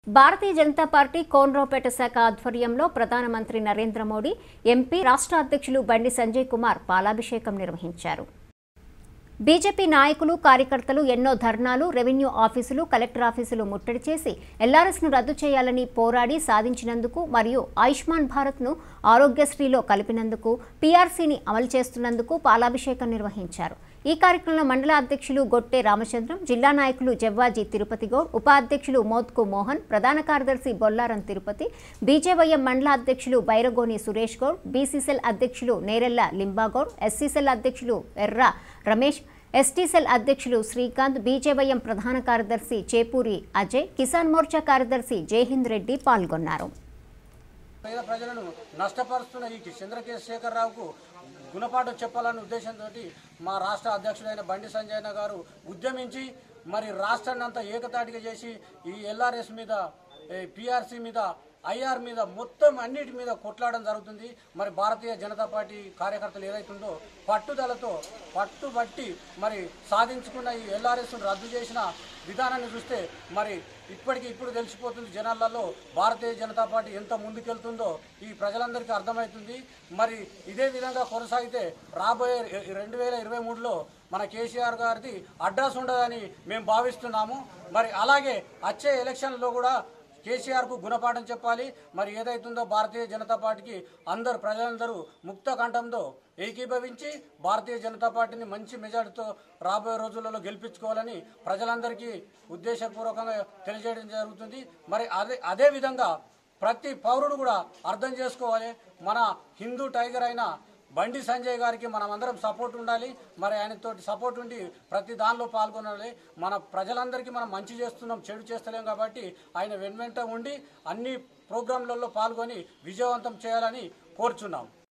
భారతీయ Janata party Konaraopet శాఖ ఆధ్వర్యంలో ప్రధానమంత్రి నరేంద్ర మోడీ ఎంపీ రాష్ట్ర అధ్యక్షులు బండి సంజయ్ కుమార్ పాలాభిషేకం నిర్వహించారు బీజేపీ నాయకులు కార్యకర్తలు ఎన్నో ధర్నాలు రెవెన్యూ ఆఫీసులు కలెక్టర్ ఆఫీసులు ముట్టడి చేసి ఎల్ఆర్ఎస్ను రద్దు చేయాలని పోరాడి సాధించినందుకు మరియు ఆయుష్మాన్ భారత్ను ఆరోగ్యశ్రీలో కలిపినందుకు పీఆర్సీని అమలు చేస్తున్నందుకు పాలాభిషేకం నిర్వహించారు ఈ కార్యక్రమంలో మండల అధ్యక్షులు గొట్టె రామచంద్రం జిల్లా నాయకులు జవ్వాజీ తిరుపతి గౌడ్ ఉపాధ్యక్షులు మోత్కు మోహన్ ప్రధాన కార్యదర్శి బొల్లారం తిరుపతి బీజేవైఎం మండల అధ్యక్షులు బైరగోని సురేష్ గౌడ్ బీసీసీఎల్ అధ్యక్షులు నేరెళ్ల లింబాగౌడ్ ఎస్సీసీఎల్ అధ్యక్షులు ఎర్ర రమేష్ ఎస్టీసెల్ అధ్యక్షులు శ్రీకాంత్ బీజేవైఎం ప్రధాన కార్యదర్శి చేపూరి అజయ్ కిసాన్ మోర్చా కార్యదర్శి జయహింద్ రెడ్డి పాల్గొన్నారు పేద ప్రజలను నష్టపరుస్తున్న ఈ చంద్రశేఖరరావుకు గుణపాఠం చెప్పాలనే ఉద్దేశంతో మా రాష్ట్ర అధ్యక్షుడైన బండి సంజయన గారు ఉద్యమించి మరి రాష్ట్రాన్ని అంతా ఏకతాటిగా చేసి ఈ ఎల్ఆర్ఎస్ మీద పిఆర్సీ మీద ఐఆర్ మీద మొత్తం అన్నిటి మీద కొట్లాడడం జరుగుతుంది మరి భారతీయ జనతా పార్టీ కార్యకర్తలు ఏదైతుందో పట్టుదలతో పట్టుబట్టి మరి సాధించుకున్న ఈ ఎల్ఆర్ఎస్ను రద్దు చేసిన విధానాన్ని చూస్తే మరి ఇప్పటికి ఇప్పుడు తెలిసిపోతుంది జనాలలో భారతీయ జనతా పార్టీ ఎంత ముందుకెళ్తుందో ఈ ప్రజలందరికీ అర్థమవుతుంది మరి ఇదే విధంగా కొనసాగితే రాబోయే రెండు వేల ఇరవై మూడులో మన కేసీఆర్ గారిది అడ్రస్ ఉండదని మేము భావిస్తున్నాము మరి అలాగే వచ్చే ఎలక్షన్లో కూడా కేసీఆర్కు గుణపాఠం చెప్పాలి మరి ఏదైతుందో భారతీయ జనతా పార్టీకి అందరు ప్రజలందరూ ముక్త కంఠంతో ఏకీభవించి భారతీయ జనతా పార్టీని మంచి మెజార్టీతో రాబోయే రోజులలో గెలిపించుకోవాలని ప్రజలందరికీ ఉద్దేశపూర్వకంగా తెలియజేయడం జరుగుతుంది మరి అదే అదే విధంగా ప్రతి పౌరుడు కూడా అర్థం చేసుకోవాలి మన హిందూ టైగర్ అయిన బండి సంజయ్ గారికి మనం అందరం సపోర్ట్ ఉండాలి మరి ఆయనతో సపోర్ట్ ఉండి ప్రతి దానిలో పాల్గొనాలి మన ప్రజలందరికీ మనం మంచి చేస్తున్నాం చెడు చేస్తలేం కాబట్టి ఆయన వెన్వెంట ఉండి అన్ని ప్రోగ్రాంలలో పాల్గొని విజయవంతం చేయాలని కోరుచున్నాం